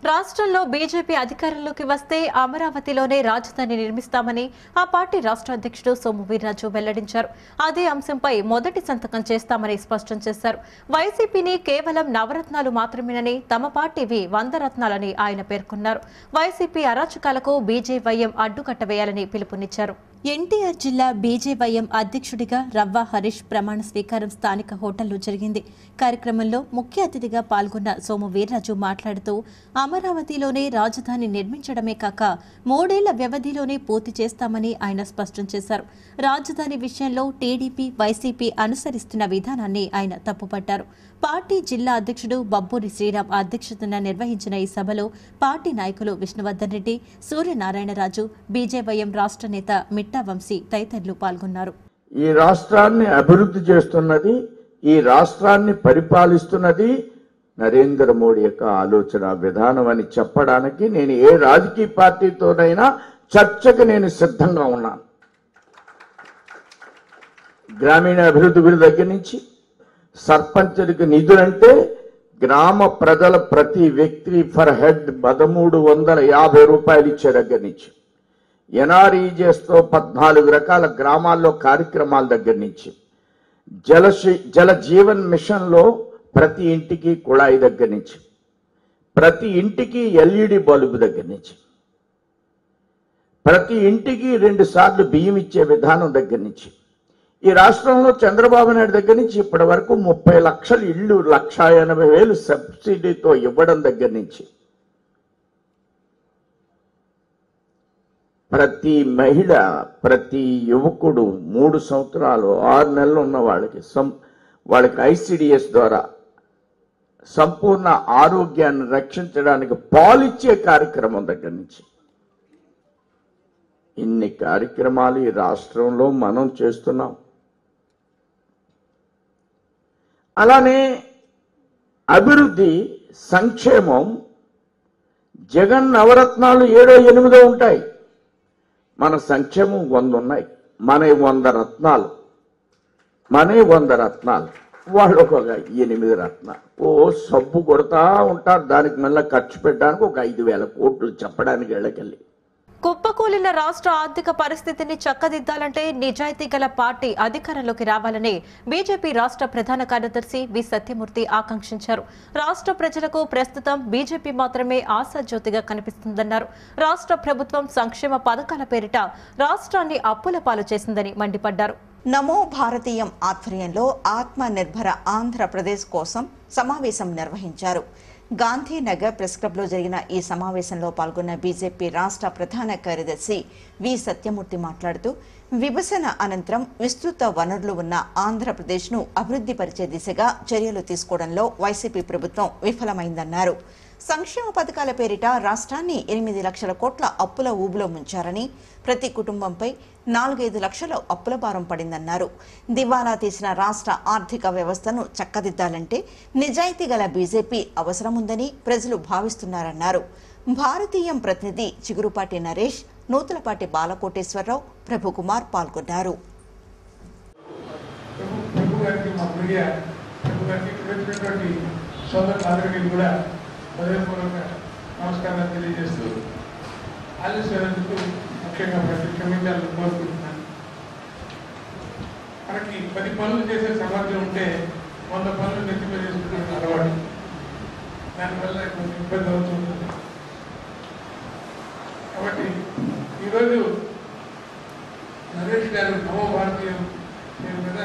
రాష్ట్రంలో బీజేపీ అధికారంలోకి వస్తే అమరావతిలోనే రాజధాని నిర్మిస్తామని ఆ పార్టీ రాష్ట్ర అధ్యక్షుడు సోము వీర్రాజు వెల్లడించారు అదే అంశంపై మొదటి సంతకం చేస్తామని స్పష్టం చేశారు వైసీపీని కేవలం నవరత్నాలు మాత్రమేనని తమ పార్టీవి వంద రత్నాలని ఆయన పేర్కొన్నారు వైసీపీ అరాచకాలకు బీజేవైఎం అడ్డుకట్ట వేయాలని పిలుపునిచ్చారు ఎన్టీఆర్ జిల్లా బీజేవైఎం అధ్యక్షుడిగా రవ్వ హరీష్ ప్రమాణ స్వీకారం స్థానిక హోటల్లో జరిగింది కార్యక్రమంలో ముఖ్య అతిథిగా పాల్గొన్న సోము వీర్రాజు మాట్లాడుతూ అమరావతిలోనే రాజధాని నిర్మించడమే కాక మూడేళ్ల వ్యవధిలోనే పూర్తి చేస్తామని ఆయన స్పష్టం చేశారు రాజధాని విషయంలో టీడీపీ వైసీపీ అనుసరిస్తున్న విధానాన్ని ఆయన తప్పుపట్టారు పార్టీ జిల్లా అధ్యక్షుడు బబ్బూరి శ్రీరామ్ అధ్యక్షతన నిర్వహించిన ఈ సభలో పార్టీ నాయకులు విష్ణువర్ధన్ రెడ్డి సూర్యనారాయణరాజు బీజేవైఎం రాష్ట్ర నేత మిట్టా వంశీ తదితరులు పాల్గొన్నారు ఈ రాష్ట్రాన్ని అభివృద్ధి చేస్తున్నది ఈ రాష్ట్రాన్ని పరిపాలిస్తున్నది నరేంద్ర మోడీ యొక్క ఆలోచన విధానం అని చెప్పడానికి నేను ఏ రాజకీయ పార్టీతోనైనా చర్చకు నేను సిద్ధంగా ఉన్నాను గ్రామీణ అభివృద్ధి బిల్లు దగ్గర నుంచి సర్పంచులకు నిధులంటే గ్రామ ప్రజల ప్రతి వ్యక్తి ఫర్ హెడ్ పదమూడు వందల యాభై రూపాయలు ఇచ్చే దగ్గర నుంచి ఎన్ఆర్ఈజెస్ తో పద్నాలుగు రకాల గ్రామాల్లో కార్యక్రమాల దగ్గర నుంచి జల జల జీవన్ మిషన్ లో ప్రతి ఇంటికి కుళాయి దగ్గర నుంచి ప్రతి ఇంటికి ఎల్ఈడి బల్బు దగ్గర నుంచి ప్రతి ఇంటికి రెండు సార్లు బియ్యం ఇచ్చే విధానం దగ్గర నుంచి ఈ రాష్ట్రంలో చంద్రబాబు నాయుడు దగ్గర నుంచి ఇప్పటి వరకు ముప్పై లక్షల ఇళ్ళు లక్ష ఎనభై వేలు సబ్సిడీతో ఇవ్వడం దగ్గర నుంచి ప్రతి మహిళ ప్రతి యువకుడు మూడు సంవత్సరాలు ఆరు నెలలు ఉన్న వాళ్ళకి సం వాళ్ళకి ఐసిడిఎస్ ద్వారా సంపూర్ణ ఆరోగ్యాన్ని రక్షించడానికి పాలిచ్చే కార్యక్రమం దగ్గర నుంచి ఇన్ని కార్యక్రమాలు ఈ రాష్ట్రంలో మనం చేస్తున్నాం అలానే అభివృద్ధి సంక్షేమం జగన్ నవరత్నాలు ఏడో ఎనిమిదో ఉంటాయి మన సంక్షేమం వంద ఉన్నాయి మన వంద రత్నాలు మన వంద రత్నాలు వాళ్ళు ఒక ఎనిమిది రత్నాలు ఓ సబ్బు కొడతా ఉంటారు దానికి మళ్ళీ ఖర్చు పెట్టడానికి ఒక ఐదు వేల కోట్లు చెప్పడానికి వెళ్ళకెళ్ళి కుప్పకూలిన రాష్ట్ర ఆర్థిక పరిస్థితిని చక్కదిద్దాలంటే నిజాయితీ గల పార్టీ అధికారంలోకి రావాలని బీజేపీ రాష్ట్ర ప్రధాన కార్యదర్శి వి సత్యమూర్తి ఆకాంక్షించారు రాష్ట్ర ప్రజలకు ప్రస్తుతం బీజేపీ మాత్రమే ఆశాజ్యోతిగా కనిపిస్తుందన్నారు రాష్ట్ర ప్రభుత్వం సంక్షేమ పథకాల పేరిట రాష్ట్రాన్ని అప్పుల పాలు చేసిందని మండిపడ్డారు నమో భారతీయం ఆధ్వర్యంలో ఆత్మ నిర్భర ఆంధ్రప్రదేశ్ కోసం సమావేశం నిర్వహించారు గాంధీనగర్ ప్రెస్ క్లబ్లో జరిగిన ఈ సమావేశంలో పాల్గొన్న బీజేపీ రాష్ట్ర ప్రధాన కార్యదర్శి వి సత్యమూర్తి మాట్లాడుతూ విభజన అనంతరం విస్తృత వనరులు ఉన్న ఆంధ్రప్రదేశ్ను అభివృద్ధి పరిచే దిశగా చర్యలు తీసుకోవడంలో వైసీపీ ప్రభుత్వం విఫలమైందన్నారు సంక్షేమ పథకాల పేరిట రాష్ట్రాన్ని ఎనిమిది లక్షల కోట్ల అప్పుల ఊబులో ముంచారని ప్రతి కుటుంబంపై నాలుగైదు లక్షల అప్పుల భారం పడిందన్నారు దివాలా తీసిన రాష్ట్ర ఆర్థిక వ్యవస్థను చక్కదిద్దాలంటే నిజాయితీ గల బీజేపీ అవసరముందని ప్రజలు భావిస్తున్నారన్నారు భారతీయం ప్రతినిధి చిగురుపాటి నరేష్ నూతలపాటి బాలకోటేశ్వరరావు ప్రభుకుమార్ పాల్గొన్నారు ప్రభు ప్రభు గారికి మా ప్రియ ప్రభు గారికి ఇక్కడ వచ్చినటువంటి సోదరులందరికీ కూడా హృదయపూర్వక నమస్కారాలు తెలియజేస్తూ ఆలస్యమైనందుకు ముఖ్యంగా ప్రతి క్షమించాలని కోరుకుంటున్నాను మనకి పది పనులు చేసే సామర్థ్యం ఉంటే వంద పనులు నెత్తిపై చేసుకునే అలవాటు దానివల్ల కొంచెం ఇబ్బంది అవుతుంది కాబట్టి ఈరోజు నరేష్ గారు నవ భారతీయం పేరు మీద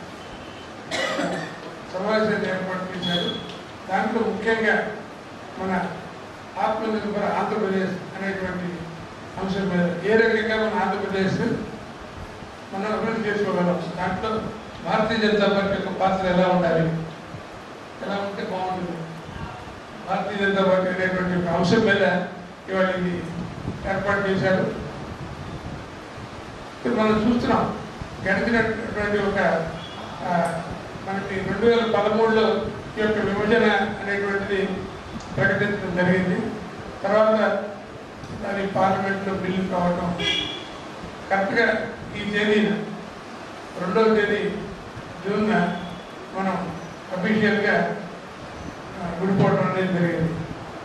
సమావేశాన్ని ఏర్పాటు చేశారు దాంట్లో ముఖ్యంగా మన ఆత్మనిర్భర ఆంధ్రప్రదేశ్ అనేటువంటి అంశం మీద ఏ రకంగా మన ఆంధ్రప్రదేశ్ మనం అభివృద్ధి చేసుకోగలం దాంట్లో భారతీయ జనతా పార్టీ యొక్క పాత్ర ఎలా ఉండాలి ఎలా ఉంటే బాగుంటుంది భారతీయ జనతా పార్టీ అనేటువంటి ఒక అంశం మీద ఇవాళ ఇది ఏర్పాటు చేశారు ఇప్పుడు మనం చూస్తున్నాం గడిచినటువంటి ఒక ఆ, మనకి రెండు వేల పదమూడులో ఈ యొక్క విభజన అనేటువంటిది ప్రకటించడం జరిగింది తర్వాత దాని పార్లమెంట్లో బిల్లు కావటం కరెక్ట్గా ఈ తేదీన రెండవ తేదీ జూన్న మనం అఫీషియల్గా విడిపోవడం అనేది జరిగింది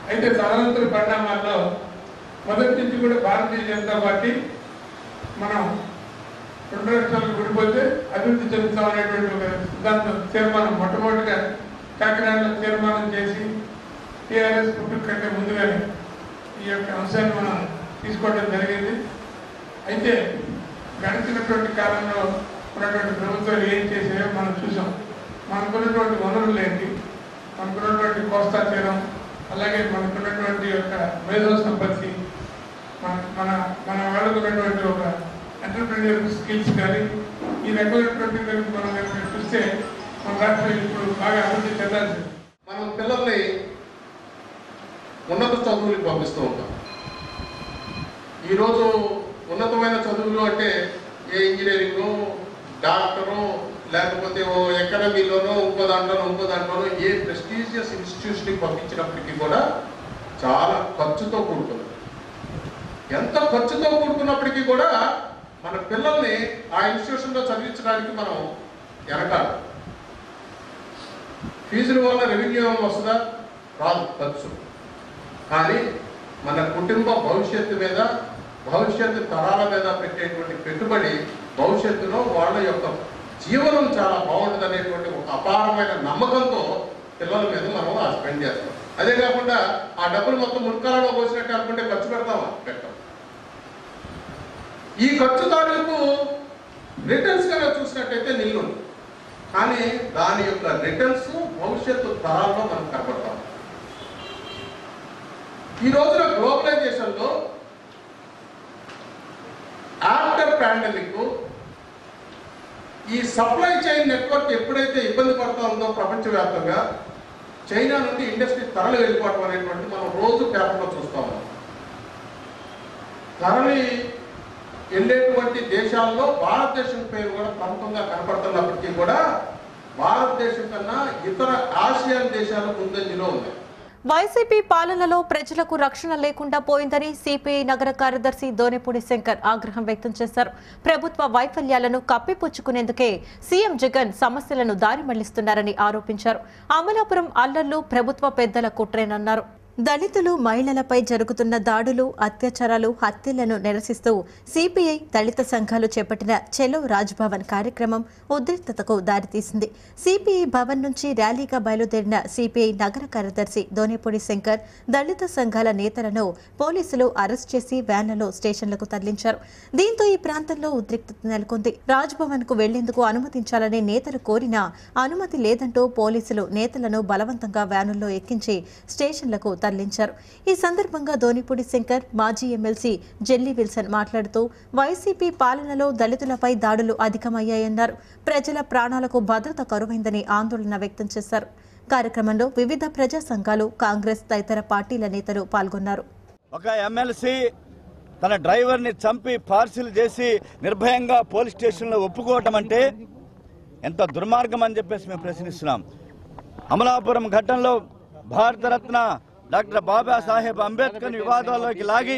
అయితే తదనంతర పరిణామాల్లో మొదటి నుంచి కూడా భారతీయ జనతా పార్టీ మనం రెండు రాష్ట్రాలకు విడిపోతే అభివృద్ధి చెందుతాం అనేటువంటి ఒక సిద్ధాంతం తీర్మానం మొట్టమొదటిగా కాకినాడలో తీర్మానం చేసి టీఆర్ఎస్ పుట్టుక కంటే ముందుగానే ఈ యొక్క అంశాన్ని మనం తీసుకోవడం జరిగింది అయితే గడిచినటువంటి కాలంలో ఉన్నటువంటి ప్రభుత్వాలు ఏం చేసాయో మనం చూసాం మనకున్నటువంటి వనరులు ఏంటి మనకున్నటువంటి కోస్తా తీరం అలాగే మనకున్నటువంటి యొక్క మేధో సంపత్తి మన మన మన వాళ్ళకు ఉన్నటువంటి ఒక ఎంటర్ప్రీనియర్ స్కిల్స్ కానీ ఈ రకమైనటువంటి కనుక మనం కనుక చూస్తే మన రాష్ట్రం ఇప్పుడు బాగా అభివృద్ధి చెందాల్సింది మనం పిల్లల్ని ఉన్నత చదువులకు పంపిస్తూ ఉంటాం ఈరోజు ఉన్నతమైన చదువులు అంటే ఏ ఇంజనీరింగ్ డాక్టరు లేకపోతే ఓ ఎకడమీలోనో ఇంకో దాంట్లోనో ఇంకో దాంట్లోనో ఏ ప్రెస్టీజియస్ ఇన్స్టిట్యూషన్కి పంపించినప్పటికీ కూడా చాలా ఖర్చుతో కూడుకున్నది ఎంత ఖర్చుతో కూడుకున్నప్పటికీ కూడా మన పిల్లల్ని ఆ ఇన్స్టిట్యూషన్లో చదివించడానికి మనం వెనకాలి ఫీజుల వల్ల రెవెన్యూ ఏమైనా వస్తుందా రాదు ఖర్చు కానీ మన కుటుంబ భవిష్యత్తు మీద భవిష్యత్తు తరాల మీద పెట్టేటువంటి పెట్టుబడి భవిష్యత్తులో వాళ్ళ యొక్క జీవనం చాలా బాగుంటుంది అనేటువంటి ఒక అపారమైన నమ్మకంతో పిల్లల మీద మనం ఆ స్పెండ్ చేస్తాం అదే కాకుండా ఆ డబ్బులు మొత్తం మున్కాలలో పోసినట్టు అనుకుంటే ఖర్చు పెడతామా పెట్టాం ఈ ఖర్చు తాలూకు రిటర్న్స్ కనుక చూసినట్టయితే నిల్లు కానీ దాని యొక్క రిటర్న్స్ భవిష్యత్తు తరాల్లో మనం కనబడతాం ఈ రోజున గ్లోబలైజేషన్లో ఆఫ్టర్ పాండమిక్ ఈ సప్లై చైన్ నెట్వర్క్ ఎప్పుడైతే ఇబ్బంది పడుతూ ఉందో ప్రపంచవ్యాప్తంగా చైనా నుండి ఇండస్ట్రీ తరలి వెళ్ళిపోవడం అనేటువంటి మనం రోజు పేపర్లో చూస్తా ఉన్నాం తరలి వెళ్ళేటువంటి దేశాల్లో భారతదేశం పేరు కూడా ప్రముఖంగా కనపడుతున్నప్పటికీ కూడా భారతదేశం కన్నా ఇతర ఆసియాన్ దేశాలు ముందంజలో ఉన్నాయి వైసీపీ పాలనలో ప్రజలకు రక్షణ లేకుండా పోయిందని సిపిఐ నగర కార్యదర్శి దోనెపూడి శంకర్ ఆగ్రహం వ్యక్తం చేశారు ప్రభుత్వ వైఫల్యాలను కప్పిపుచ్చుకునేందుకే సీఎం జగన్ సమస్యలను దారి మళ్లిస్తున్నారని ఆరోపించారు అమలాపురం అల్లర్లు ప్రభుత్వ పెద్దల కుట్రేనన్నారు దళితులు మహిళలపై జరుగుతున్న దాడులు అత్యాచారాలు హత్యలను నిరసిస్తూ సిపిఐ దళిత సంఘాలు చేపట్టిన చెలో రాజ్భవన్ కార్యక్రమం ఉద్రిక్తతకు దారితీసింది సిపిఐ భవన్ నుంచి ర్యాలీగా బయలుదేరిన సిపిఐ నగర కార్యదర్శి దోనేపూడి శంకర్ దళిత సంఘాల నేతలను పోలీసులు అరెస్ట్ చేసి వ్యాన్లలో స్టేషన్లకు తరలించారు దీంతో ఈ ప్రాంతంలో ఉద్రిక్తత నెలకొంది రాజ్భవన్ కు వెళ్లేందుకు అనుమతించాలని నేతలు కోరినా అనుమతి లేదంటూ పోలీసులు నేతలను బలవంతంగా వ్యానుల్లో ఎక్కించి స్టేషన్లకు తరలించారు ఈ సందర్భంగా ధోనిపూడి శంకర్ మాజీ ఎమ్మెల్సీ జెల్లీ విల్సన్ మాట్లాడుతూ వైసీపీ పాలనలో దళితులపై దాడులు అధికమయ్యాయన్నారు ప్రజల ప్రాణాలకు భద్రత కరువైందని ఆందోళన వ్యక్తం చేశారు కార్యక్రమంలో వివిధ ప్రజా సంఘాలు కాంగ్రెస్ తదితర పార్టీల నేతలు పాల్గొన్నారు ఒక ఎమ్మెల్సీ తన డ్రైవర్ని చంపి పార్సిల్ చేసి నిర్భయంగా పోలీస్ స్టేషన్లో ఒప్పుకోవటం అంటే ఎంత దుర్మార్గం అని చెప్పేసి మేము ప్రశ్నిస్తున్నాం అమలాపురం ఘట్టంలో భారతరత్న డాక్టర్ బాబాసాహెబ్ అంబేద్కర్ వివాదాల్లోకి లాగి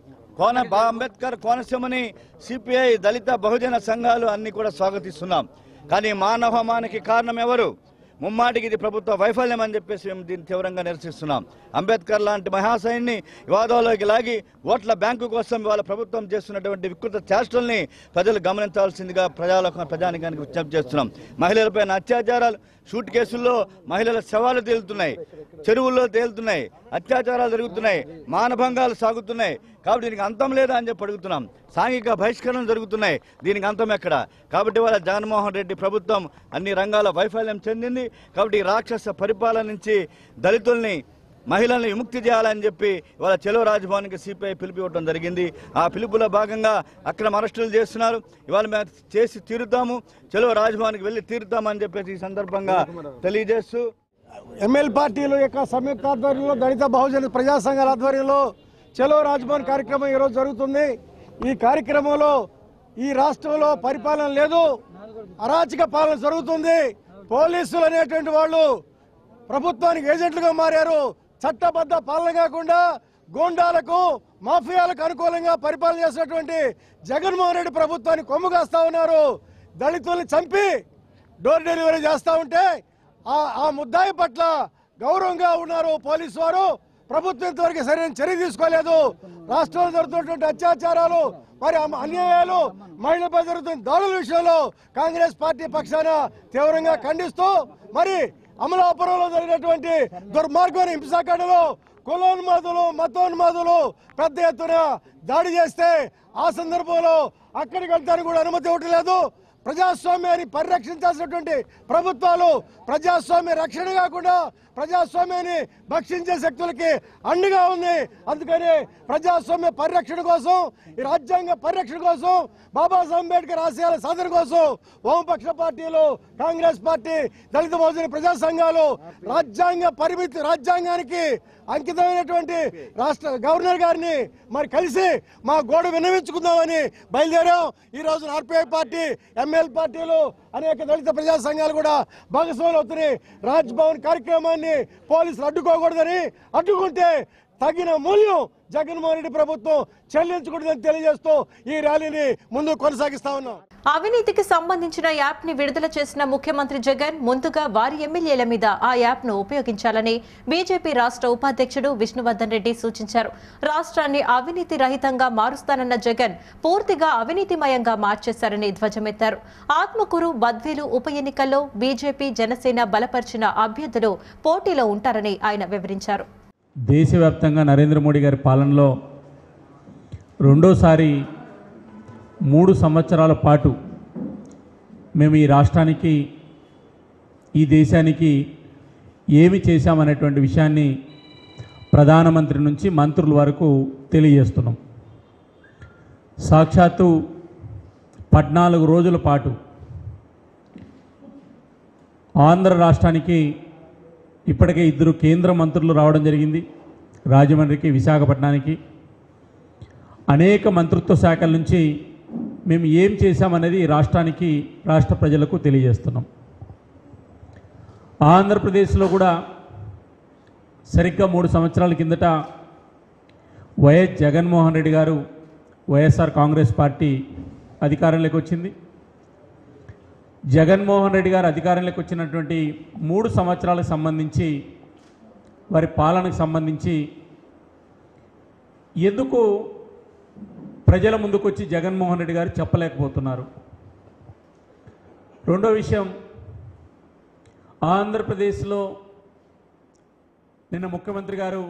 కోన బా అంబేద్కర్ కోనసీమని సిపిఐ దళిత బహుజన సంఘాలు అన్ని కూడా స్వాగతిస్తున్నాం కానీ మానవమానికి కారణం ఎవరు ముమ్మాటికి ఇది ప్రభుత్వ వైఫల్యం అని చెప్పేసి మేము దీన్ని తీవ్రంగా నిరసిస్తున్నాం అంబేద్కర్ లాంటి మహాశయుని వివాదాల్లోకి లాగి ఓట్ల బ్యాంకు కోసం ఇవాళ ప్రభుత్వం చేస్తున్నటువంటి వికృత చేష్టల్ని ప్రజలు గమనించాల్సిందిగా ప్రజాలోక ప్రజానికానికి విజ్ఞప్తి చేస్తున్నాం మహిళలపైన అత్యాచారాలు షూట్ కేసుల్లో మహిళల శవాలు తేలుతున్నాయి చెరువుల్లో తేలుతున్నాయి అత్యాచారాలు జరుగుతున్నాయి మానభంగాలు సాగుతున్నాయి కాబట్టి దీనికి అంతం లేదా అని చెప్పి అడుగుతున్నాం సాంఘిక బహిష్కరణ జరుగుతున్నాయి దీనికి అంతం ఎక్కడ కాబట్టి వాళ్ళ జగన్మోహన్ రెడ్డి ప్రభుత్వం అన్ని రంగాల వైఫల్యం చెందింది కాబట్టి ఈ రాక్షస పరిపాలన నుంచి దళితుల్ని మహిళల్ని విముక్తి చేయాలని చెప్పి ఇవాళ చెలో రాజ్భవన్కి సిపిఐ పిలుపు ఇవ్వడం జరిగింది ఆ పిలుపులో భాగంగా అక్రమ అరెస్టులు చేస్తున్నారు ఇవాళ మేము చేసి తీరుతాము చెలో రాజ్భవన్కి వెళ్ళి తీరుతామని చెప్పేసి ఈ సందర్భంగా తెలియజేస్తూ ఎంఎల్ పార్టీల యొక్క సంయుక్త ఆధ్వర్యంలో దళిత బహుజన ప్రజా సంఘాల ఆధ్వర్యంలో చలో రాజ్భవన్ కార్యక్రమం ఈరోజు జరుగుతుంది ఈ కార్యక్రమంలో ఈ రాష్ట్రంలో పరిపాలన లేదు అరాచక పాలన జరుగుతుంది పోలీసులు అనేటువంటి వాళ్ళు ప్రభుత్వానికి ఏజెంట్లుగా మారారు చట్టబద్ధ పాలన కాకుండా గూండాలకు మాఫియాలకు అనుకూలంగా పరిపాలన చేసినటువంటి జగన్మోహన్ రెడ్డి ప్రభుత్వాన్ని కొమ్ము కాస్తా ఉన్నారు దళితుల్ని చంపి డోర్ డెలివరీ చేస్తా ఉంటే ఆ ఆ ముద్దాయి పట్ల గౌరవంగా ఉన్నారు పోలీసు వారు ప్రభుత్వం ఇంతవరకు సరైన చర్య తీసుకోలేదు రాష్ట్రంలో జరుగుతున్నటువంటి అత్యాచారాలు మరి అమ- అన్యాయాలు మహిళలపై జరుగుతున్న దాడుల విషయంలో కాంగ్రెస్ పార్టీ పక్షాన తీవ్రంగా ఖండిస్తూ మరి అమలాపురంలో జరిగినటువంటి దుర్మార్గమైన హింసాకాండలో కులోన్మాదులు మతోన్మాదులు పెద్ద ఎత్తున దాడి చేస్తే ఆ సందర్భంలో అక్కడికి వెళ్తానికి కూడా అనుమతి ఇవ్వటం లేదు ప్రజాస్వామ్యాన్ని పరిరక్షించాల్సినటువంటి ప్రభుత్వాలు ప్రజాస్వామ్య రక్షణ కాకుండా ప్రజాస్వామ్యాన్ని భక్షించే శక్తులకి అండగా ఉంది అందుకని ప్రజాస్వామ్య పరిరక్షణ కోసం ఈ రాజ్యాంగ పరిరక్షణ కోసం బాబాసాహెబ్ అంబేద్కర్ ఆశయాల సాధన కోసం వామపక్ష పార్టీలు కాంగ్రెస్ పార్టీ దళిత బహుజన ప్రజా సంఘాలు రాజ్యాంగ పరిమితి రాజ్యాంగానికి అంకితమైనటువంటి రాష్ట్ర గవర్నర్ గారిని మరి కలిసి మా గోడ విన్నవించుకుందామని బయలుదేరాం ఈ రోజు ఆర్పీఐ పార్టీ ఎంఎల్ పార్టీలు అనేక దళిత ప్రజా సంఘాలు కూడా భాగస్వాములు అవుతున్నాయి రాజ్ భవన్ కార్యక్రమాన్ని పోలీసులు అడ్డుకోకూడదని అడ్డుకుంటే తగిన మూల్యం జగన్మోహన్ రెడ్డి ప్రభుత్వం చెల్లించకూడదని తెలియజేస్తూ ఈ ర్యాలీని ముందు కొనసాగిస్తా ఉన్నాం అవినీతికి సంబంధించిన యాప్ ని విడుదల చేసిన ముఖ్యమంత్రి జగన్ ముందుగా వారి ఎమ్మెల్యేల మీద ఆ యాప్ ను ఉపయోగించాలని బీజేపీ రాష్ట్ర ఉపాధ్యక్షుడు విష్ణువర్ధన్ రెడ్డి సూచించారు రాష్ట్రాన్ని అవినీతి రహితంగా మారుస్తానన్న జగన్ పూర్తిగా అవినీతిమయంగా మార్చేశారని ధ్వజమెత్తారు ఆత్మకూరు బద్వేలు ఉప ఎన్నికల్లో బీజేపీ జనసేన బలపరిచిన అభ్యర్థులు పోటీలో ఉంటారని ఆయన వివరించారు దేశవ్యాప్తంగా నరేంద్ర మోడీ గారి పాలనలో రెండోసారి మూడు సంవత్సరాల పాటు మేము ఈ రాష్ట్రానికి ఈ దేశానికి ఏమి చేశామనేటువంటి విషయాన్ని ప్రధానమంత్రి నుంచి మంత్రుల వరకు తెలియజేస్తున్నాం సాక్షాత్తు పద్నాలుగు రోజుల పాటు ఆంధ్ర రాష్ట్రానికి ఇప్పటికే ఇద్దరు కేంద్ర మంత్రులు రావడం జరిగింది రాజమండ్రికి విశాఖపట్నానికి అనేక మంత్రిత్వ శాఖల నుంచి మేము ఏం చేశామనేది ఈ రాష్ట్రానికి రాష్ట్ర ప్రజలకు తెలియజేస్తున్నాం ఆంధ్రప్రదేశ్లో కూడా సరిగ్గా మూడు సంవత్సరాల కిందట వైఎస్ జగన్మోహన్ రెడ్డి గారు వైఎస్ఆర్ కాంగ్రెస్ పార్టీ అధికారంలోకి వచ్చింది జగన్మోహన్ రెడ్డి గారు అధికారంలోకి వచ్చినటువంటి మూడు సంవత్సరాలకు సంబంధించి వారి పాలనకు సంబంధించి ఎందుకు ప్రజల ముందుకు వచ్చి జగన్మోహన్ రెడ్డి గారు చెప్పలేకపోతున్నారు రెండో విషయం ఆంధ్రప్రదేశ్లో నిన్న ముఖ్యమంత్రి గారు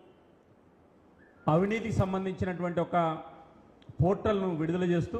అవినీతికి సంబంధించినటువంటి ఒక పోర్టల్ను విడుదల చేస్తూ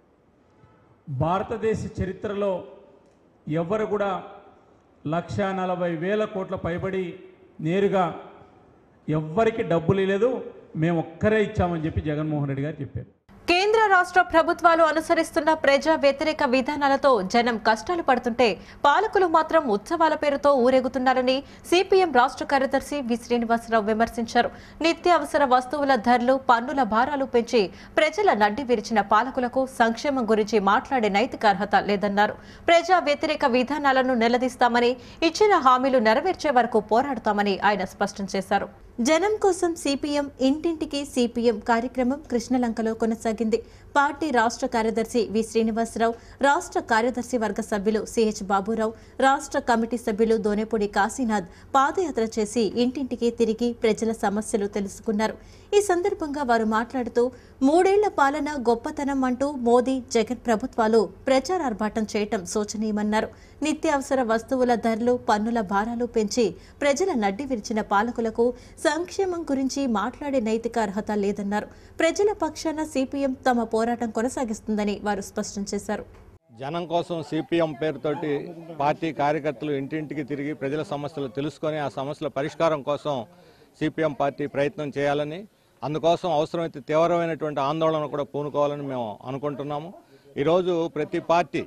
భారతదేశ చరిత్రలో ఎవ్వరు కూడా లక్ష నలభై వేల కోట్ల పైబడి నేరుగా ఎవ్వరికి డబ్బులు లేదు మేము ఒక్కరే ఇచ్చామని చెప్పి జగన్మోహన్ రెడ్డి గారు చెప్పారు కేంద్ర రాష్ట్ర ప్రభుత్వాలు అనుసరిస్తున్న ప్రజా వ్యతిరేక విధానాలతో జనం కష్టాలు పడుతుంటే పాలకులు మాత్రం ఉత్సవాల పేరుతో ఊరేగుతున్నారని సిపిఎం రాష్ట్ర కార్యదర్శి వి శ్రీనివాసరావు విమర్శించారు నిత్యావసర వస్తువుల ధరలు పన్నుల భారాలు పెంచి ప్రజల నడ్డి విరిచిన పాలకులకు సంక్షేమం గురించి మాట్లాడే నైతిక అర్హత లేదన్నారు ప్రజా వ్యతిరేక విధానాలను నిలదీస్తామని ఇచ్చిన హామీలు నెరవేర్చే వరకు పోరాడతామని ఆయన స్పష్టం చేశారు జనం కోసం సిపిఎం ఇంటింటికి సిపిఎం కార్యక్రమం కృష్ణలంకలో కొనసాగింది పార్టీ రాష్ట్ర కార్యదర్శి వి శ్రీనివాసరావు రాష్ట్ర కార్యదర్శి వర్గ సభ్యులు సిహెచ్ బాబురావు రాష్ట్ర కమిటీ సభ్యులు దోనేపూడి కాశీనాథ్ పాదయాత్ర చేసి ఇంటింటికి తిరిగి ప్రజల సమస్యలు తెలుసుకున్నారు ఈ సందర్భంగా వారు మాట్లాడుతూ మూడేళ్ల పాలన గొప్పతనం అంటూ మోదీ జగన్ ప్రభుత్వాలు ప్రచారార్భాటం చేయటం శోచనీయమన్నారు నిత్యావసర వస్తువుల ధరలు పన్నుల భారాలు పెంచి ప్రజల నడ్డి విరిచిన పాలకులకు సంక్షేమం గురించి మాట్లాడే నైతిక అర్హత లేదన్నారు ప్రజల పక్షాన సిపిఎం తమ పోరాటం కొనసాగిస్తుందని వారు స్పష్టం చేశారు జనం కోసం సిపిఎం పేరుతోటి పార్టీ కార్యకర్తలు ఇంటింటికి తిరిగి ప్రజల సమస్యలు తెలుసుకొని ఆ సమస్యల పరిష్కారం కోసం సిపిఎం పార్టీ ప్రయత్నం చేయాలని అందుకోసం అవసరమైతే తీవ్రమైనటువంటి ఆందోళన కూడా పూనుకోవాలని మేము అనుకుంటున్నాము ఈరోజు ప్రతి పార్టీ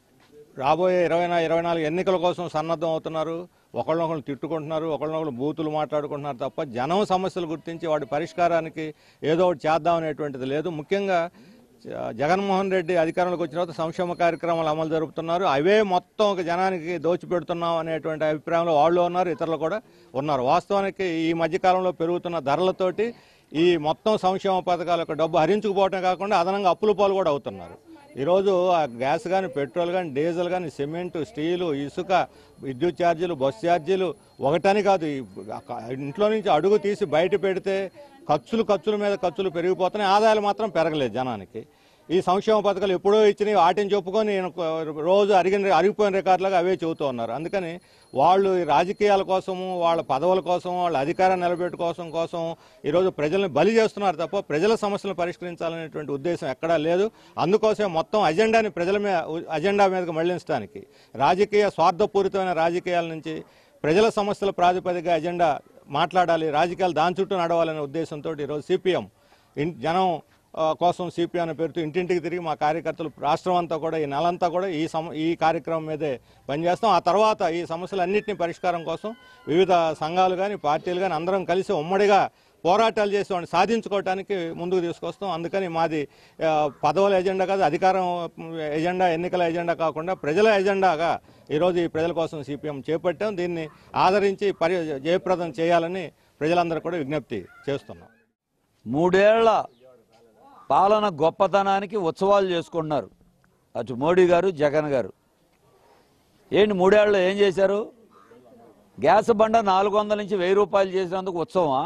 రాబోయే ఇరవై నా- ఇరవై నాలుగు ఎన్నికల కోసం సన్నద్ధం అవుతున్నారు ఒకళ్ళనొకళ్ళు తిట్టుకుంటున్నారు ఒకళ్ళనొకళ్ళు బూతులు మాట్లాడుకుంటున్నారు తప్ప జనం సమస్యలు గుర్తించి వాటి పరిష్కారానికి ఏదో ఒకటి చేద్దాం అనేటువంటిది లేదు ముఖ్యంగా జ- జగన్మోహన్ రెడ్డి అధికారంలోకి వచ్చిన తర్వాత సంక్షేమ కార్యక్రమాలు అమలు జరుపుతున్నారు అవే మొత్తం ఒక జనానికి దోచిపెడుతున్నాం అనేటువంటి అభిప్రాయంలో వాళ్ళు ఉన్నారు ఇతరులు కూడా ఉన్నారు వాస్తవానికి ఈ మధ్యకాలంలో పెరుగుతున్న ధరలతోటి ఈ మొత్తం సంక్షేమ పథకాల యొక్క డబ్బు హరించుకుపోవటం కాకుండా అదనంగా అప్పుల పాలు కూడా అవుతున్నారు ఈరోజు ఆ గ్యాస్ కానీ పెట్రోల్ కానీ డీజిల్ కానీ సిమెంట్ స్టీలు ఇసుక విద్యుత్ ఛార్జీలు బస్ ఛార్జీలు ఒకటని కాదు ఈ ఇంట్లో నుంచి అడుగు తీసి బయట పెడితే ఖర్చులు ఖర్చుల మీద ఖర్చులు పెరిగిపోతున్నాయి ఆదాయాలు మాత్రం పెరగలేదు జనానికి ఈ సంక్షేమ పథకాలు ఎప్పుడో ఇచ్చినవి వాటిని చెప్పుకొని ఈయన రోజు అరిగిన అరిగిపోయిన రికార్డులుగా అవే చెబుతూ ఉన్నారు అందుకని వాళ్ళు ఈ రాజకీయాల కోసము వాళ్ళ పదవుల కోసం వాళ్ళ అధికారం నిలబెట్టుకోసం కోసం ఈరోజు ప్రజల్ని బలి చేస్తున్నారు తప్ప ప్రజల సమస్యలను పరిష్కరించాలనేటువంటి ఉద్దేశం ఎక్కడా లేదు అందుకోసమే మొత్తం అజెండాని ప్రజల మీద అజెండా మీదకి మళ్లించడానికి రాజకీయ స్వార్థపూరితమైన రాజకీయాల నుంచి ప్రజల సమస్యల ప్రాతిపదిక అజెండా మాట్లాడాలి రాజకీయాలు దాని చుట్టూ నడవాలనే ఉద్దేశంతో ఈరోజు సిపిఎం జనం ఆ, కోసం సిపిఐ అనే పేరుతో ఇంటింటికి తిరిగి మా కార్యకర్తలు రాష్ట్రం అంతా కూడా ఈ నెలంతా కూడా ఈ సమ ఈ కార్యక్రమం మీదే పనిచేస్తాం ఆ తర్వాత ఈ సమస్యలన్నింటినీ పరిష్కారం కోసం వివిధ సంఘాలు కానీ పార్టీలు కానీ అందరం కలిసి ఉమ్మడిగా పోరాటాలు చేసి వాడిని సాధించుకోవడానికి ముందుకు తీసుకొస్తాం అందుకని మాది ఆ, పదవుల ఎజెండా కాదు అధికారం ఎజెండా ఎన్నికల ఎజెండా కాకుండా ప్రజల ఎజెండాగా ఈరోజు ఈ ప్రజల కోసం సిపిఎం చేపట్టాం దీన్ని ఆదరించి పరి జయప్రదం చేయాలని ప్రజలందరూ కూడా విజ్ఞప్తి చేస్తున్నాం మూడేళ్ల పాలన గొప్పతనానికి ఉత్సవాలు చేసుకుంటున్నారు అటు మోడీ గారు జగన్ గారు ఏంటి మూడేళ్ళు ఏం చేశారు గ్యాస్ బండ నాలుగు వందల నుంచి వెయ్యి రూపాయలు చేసినందుకు ఉత్సవమా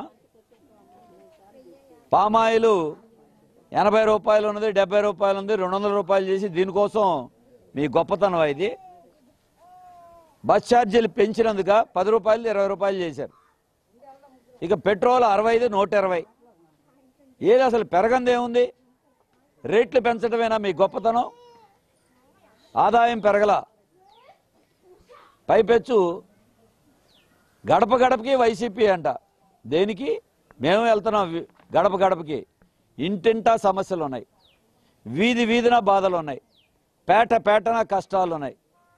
పామాయిలు ఎనభై రూపాయలు ఉన్నది డెబ్బై రూపాయలు ఉంది రెండు వందల రూపాయలు చేసి దీనికోసం మీ గొప్పతనం ఇది బస్ ఛార్జీలు పెంచినందుక పది రూపాయలు ఇరవై రూపాయలు చేశారు ఇక పెట్రోల్ అరవై ఐదు నూట ఇరవై ఏది అసలు పెరగంది ఏముంది రేట్లు పెంచడమేనా మీ గొప్పతనం ఆదాయం పెరగల పైపెచ్చు గడప గడపకి వైసీపీ అంట దేనికి మేము వెళ్తున్నాం వి- గడప గడపకి ఇంటింటా సమస్యలు ఉన్నాయి వీధి వీధిన బాధలు ఉన్నాయి పేట పేటన కష్టాలు ఉన్నాయి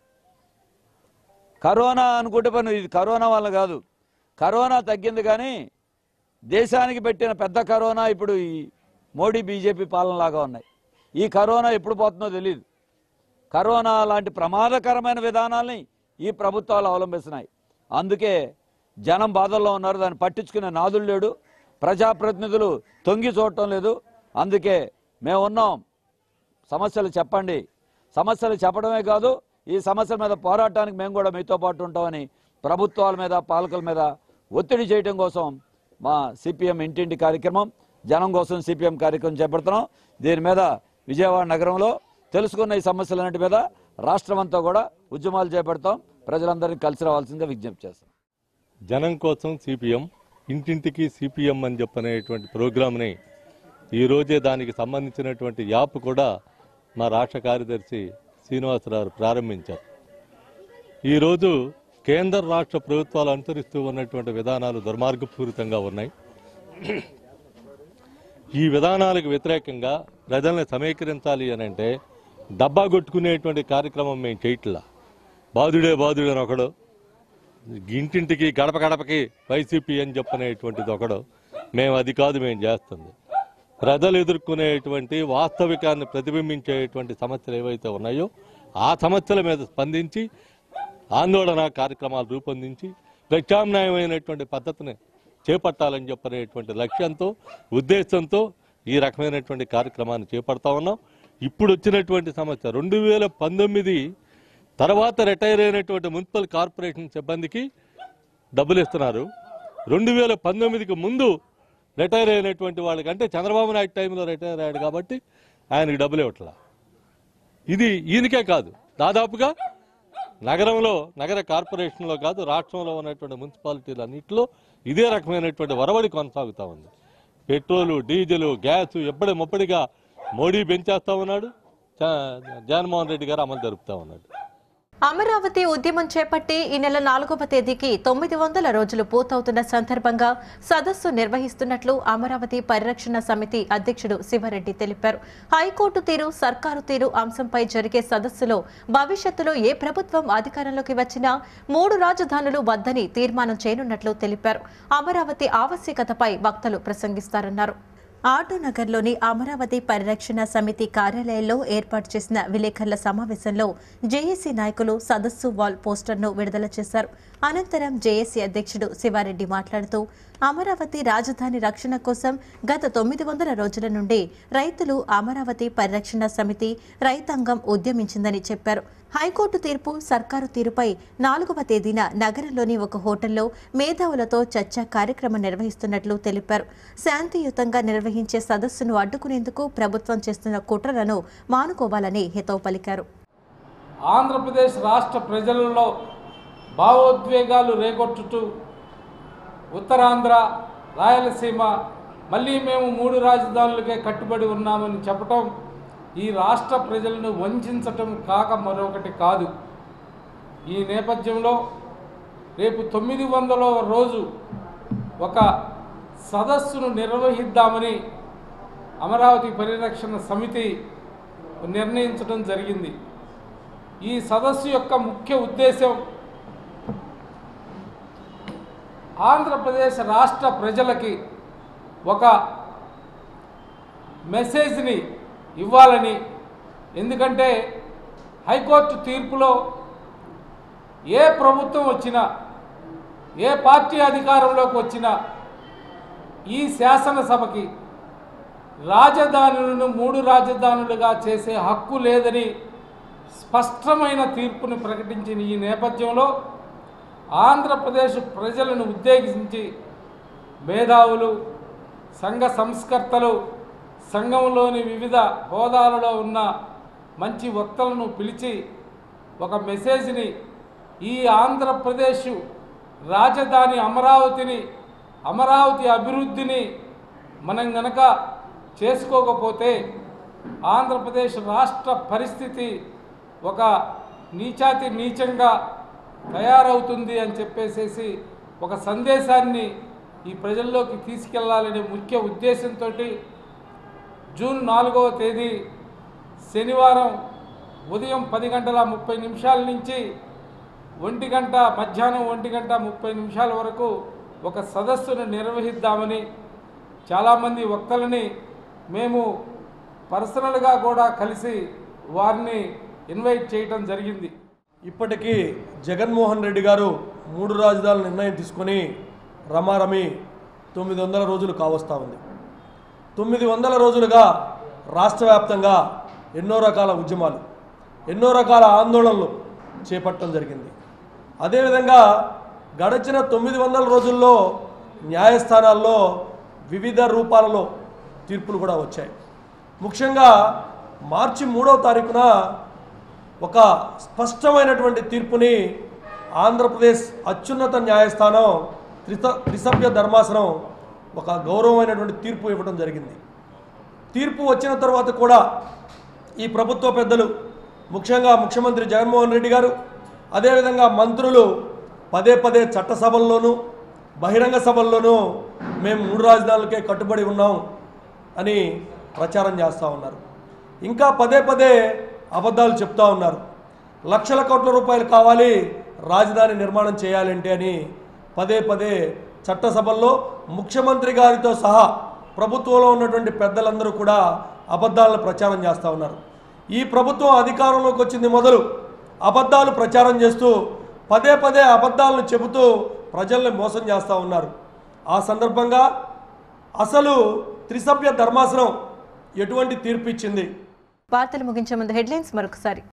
కరోనా అనుకుంటే పని ఇది కరోనా వల్ల కాదు కరోనా తగ్గింది కానీ దేశానికి పెట్టిన పెద్ద కరోనా ఇప్పుడు ఈ మోడీ బీజేపీ పాలనలాగా ఉన్నాయి ఈ కరోనా ఎప్పుడు పోతుందో తెలియదు కరోనా లాంటి ప్రమాదకరమైన విధానాల్ని ఈ ప్రభుత్వాలు అవలంబిస్తున్నాయి అందుకే జనం బాధల్లో ఉన్నారు దాన్ని పట్టించుకునే నాదులు లేడు ప్రజాప్రతినిధులు తొంగి చూడటం లేదు అందుకే మేము ఉన్నాం సమస్యలు చెప్పండి సమస్యలు చెప్పడమే కాదు ఈ సమస్యల మీద పోరాటానికి మేము కూడా మీతో పాటు ఉంటామని ప్రభుత్వాల మీద పాలకుల మీద ఒత్తిడి చేయడం కోసం మా సిపిఎం ఇంటింటి కార్యక్రమం జనం కోసం సిపిఎం కార్యక్రమం చేపడుతున్నాం దీని మీద విజయవాడ నగరంలో తెలుసుకున్న ఈ సమస్యలన్నిటి మీద రాష్ట్రం అంతా కూడా ఉద్యమాలు చేపడతాం ప్రజలందరినీ కలిసి రావాల్సిందిగా విజ్ఞప్తి చేస్తాం జనం కోసం సిపిఎం ఇంటింటికి సిపిఎం అని చెప్పనేటువంటి ప్రోగ్రామ్ని ఈరోజే దానికి సంబంధించినటువంటి యాప్ కూడా మా రాష్ట్ర కార్యదర్శి శ్రీనివాసరావు ప్రారంభించారు ఈరోజు కేంద్ర రాష్ట్ర ప్రభుత్వాలు అనుసరిస్తూ ఉన్నటువంటి విధానాలు దుర్మార్గపూరితంగా ఉన్నాయి ఈ విధానాలకు వ్యతిరేకంగా ప్రజల్ని సమీకరించాలి అని అంటే డబ్బా కొట్టుకునేటువంటి కార్యక్రమం మేము చేయట్లా బాధుడే బాధుడే అని ఒకడు ఇంటింటికి గడప గడపకి వైసీపీ అని చెప్పనేటువంటిది ఒకడు మేము అది కాదు మేము చేస్తుంది ప్రజలు ఎదుర్కొనేటువంటి వాస్తవికాన్ని ప్రతిబింబించేటువంటి సమస్యలు ఏవైతే ఉన్నాయో ఆ సమస్యల మీద స్పందించి ఆందోళన కార్యక్రమాలు రూపొందించి ప్రత్యామ్నాయమైనటువంటి పద్ధతిని చేపట్టాలని చెప్పనేటువంటి లక్ష్యంతో ఉద్దేశంతో ఈ రకమైనటువంటి కార్యక్రమాన్ని చేపడతా ఉన్నాం ఇప్పుడు వచ్చినటువంటి సమస్య రెండు వేల పంతొమ్మిది తర్వాత రిటైర్ అయినటువంటి మున్సిపల్ కార్పొరేషన్ సిబ్బందికి డబ్బులు ఇస్తున్నారు రెండు వేల పంతొమ్మిదికి ముందు రిటైర్ అయినటువంటి వాళ్ళకి అంటే చంద్రబాబు నాయుడు టైంలో రిటైర్ అయ్యాడు కాబట్టి ఆయనకి డబ్బులు ఇవ్వట్లా ఇది ఈయనకే కాదు దాదాపుగా నగరంలో నగర కార్పొరేషన్లో కాదు రాష్ట్రంలో ఉన్నటువంటి మున్సిపాలిటీలు అన్నింటిలో ఇదే రకమైనటువంటి వరవడి కొనసాగుతా ఉంది పెట్రోలు డీజిల్ గ్యాస్ ఎప్పటి ముప్పటిగా మోడీ పెంచేస్తా ఉన్నాడు చ- జగన్మోహన్ రెడ్డి గారు అమలు జరుపుతా ఉన్నాడు అమరావతి ఉద్యమం చేపట్టి ఈ నెల నాలుగవ తేదీకి తొమ్మిది వందల రోజులు పూర్తవుతున్న సందర్భంగా సదస్సు నిర్వహిస్తున్నట్లు అమరావతి పరిరక్షణ సమితి అధ్యక్షుడు శివరెడ్డి తెలిపారు హైకోర్టు తీరు సర్కారు తీరు అంశంపై జరిగే సదస్సులో భవిష్యత్తులో ఏ ప్రభుత్వం అధికారంలోకి వచ్చినా మూడు రాజధానులు వద్దని తీర్మానం చేయనున్నట్లు తెలిపారు అమరావతి ఆవశ్యకతపై వక్తలు ప్రసంగిస్తారన్నారు ఆటోనగర్లోని అమరావతి పరిరక్షణ సమితి కార్యాలయంలో ఏర్పాటు చేసిన విలేకరుల సమావేశంలో జేఏసీ నాయకులు సదస్సు వాల్ పోస్టర్ను విడుదల చేశారు అనంతరం జేఏసీ అధ్యక్షుడు శివారెడ్డి మాట్లాడుతూ అమరావతి రాజధాని రక్షణ కోసం గత తొమ్మిది వందల రోజుల నుండి రైతులు అమరావతి పరిరక్షణ సమితి రైతాంగం ఉద్యమించిందని చెప్పారు హైకోర్టు తీర్పు సర్కారు తీరుపై నాలుగవ తేదీన నగరంలోని ఒక హోటల్లో మేధావులతో చర్చ కార్యక్రమం నిర్వహిస్తున్నట్లు తెలిపారు శాంతియుతంగా నిర్వహించే సదస్సును అడ్డుకునేందుకు ప్రభుత్వం చేస్తున్న కుట్రలను మానుకోవాలని హితవు పలికారు ఆంధ్రప్రదేశ్ రాష్ట్ర ప్రజలలో భావోద్వేగాలు రేగొట్టుతూ ఉత్తరాంధ్ర రాయలసీమ మళ్ళీ మేము మూడు రాజధానులకే కట్టుబడి ఉన్నామని చెప్పటం ఈ రాష్ట్ర ప్రజలను వంచటం కాక మరొకటి కాదు ఈ నేపథ్యంలో రేపు తొమ్మిది వందల రోజు ఒక సదస్సును నిర్వహిద్దామని అమరావతి పరిరక్షణ సమితి నిర్ణయించడం జరిగింది ఈ సదస్సు యొక్క ముఖ్య ఉద్దేశం ఆంధ్రప్రదేశ్ రాష్ట్ర ప్రజలకి ఒక మెసేజ్ని ఇవ్వాలని ఎందుకంటే హైకోర్టు తీర్పులో ఏ ప్రభుత్వం వచ్చినా ఏ పార్టీ అధికారంలోకి వచ్చినా ఈ శాసనసభకి రాజధానులను మూడు రాజధానులుగా చేసే హక్కు లేదని స్పష్టమైన తీర్పును ప్రకటించిన ఈ నేపథ్యంలో ఆంధ్రప్రదేశ్ ప్రజలను ఉద్దేశించి మేధావులు సంఘ సంస్కర్తలు సంఘంలోని వివిధ హోదాలలో ఉన్న మంచి వక్తలను పిలిచి ఒక మెసేజ్ని ఈ ఆంధ్రప్రదేశ్ రాజధాని అమరావతిని అమరావతి అభివృద్ధిని మనం గనక చేసుకోకపోతే ఆంధ్రప్రదేశ్ రాష్ట్ర పరిస్థితి ఒక నీచాతి నీచంగా తయారవుతుంది అని చెప్పేసేసి ఒక సందేశాన్ని ఈ ప్రజల్లోకి తీసుకెళ్లాలనే ముఖ్య ఉద్దేశంతో జూన్ నాలుగవ తేదీ శనివారం ఉదయం పది గంటల ముప్పై నిమిషాల నుంచి ఒంటి గంట మధ్యాహ్నం ఒంటి గంట ముప్పై నిమిషాల వరకు ఒక సదస్సును నిర్వహిద్దామని చాలామంది వక్తలని మేము పర్సనల్గా కూడా కలిసి వారిని ఇన్వైట్ చేయటం జరిగింది ఇప్పటికీ జగన్మోహన్ రెడ్డి గారు మూడు రాజధానుల నిర్ణయం తీసుకొని రమారమి తొమ్మిది వందల రోజులు కావస్తూ ఉంది తొమ్మిది వందల రోజులుగా రాష్ట్ర వ్యాప్తంగా ఎన్నో రకాల ఉద్యమాలు ఎన్నో రకాల ఆందోళనలు చేపట్టడం జరిగింది అదేవిధంగా గడిచిన తొమ్మిది వందల రోజుల్లో న్యాయస్థానాల్లో వివిధ రూపాలలో తీర్పులు కూడా వచ్చాయి ముఖ్యంగా మార్చి మూడవ తారీఖున ఒక స్పష్టమైనటువంటి తీర్పుని ఆంధ్రప్రదేశ్ అత్యున్నత న్యాయస్థానం త్రిత త్రిసభ్య ధర్మాసనం ఒక గౌరవమైనటువంటి తీర్పు ఇవ్వడం జరిగింది తీర్పు వచ్చిన తర్వాత కూడా ఈ ప్రభుత్వ పెద్దలు ముఖ్యంగా ముఖ్యమంత్రి జగన్మోహన్ రెడ్డి గారు అదేవిధంగా మంత్రులు పదే పదే చట్టసభల్లోనూ బహిరంగ సభల్లోనూ మేము మూడు రాజధానులకే కట్టుబడి ఉన్నాం అని ప్రచారం చేస్తూ ఉన్నారు ఇంకా పదే పదే అబద్ధాలు చెప్తా ఉన్నారు లక్షల కోట్ల రూపాయలు కావాలి రాజధాని నిర్మాణం చేయాలంటే అని పదే పదే చట్టసభల్లో ముఖ్యమంత్రి గారితో సహా ప్రభుత్వంలో ఉన్నటువంటి పెద్దలందరూ కూడా అబద్ధాలను ప్రచారం చేస్తూ ఉన్నారు ఈ ప్రభుత్వం అధికారంలోకి వచ్చింది మొదలు అబద్ధాలు ప్రచారం చేస్తూ పదే పదే అబద్ధాలను చెబుతూ ప్రజల్ని మోసం చేస్తూ ఉన్నారు ఆ సందర్భంగా అసలు త్రిసభ్య ధర్మాసనం ఎటువంటి తీర్పు ఇచ్చింది వార్తలు ముగించే ముందు హెడ్లైన్స్ మరొకసారి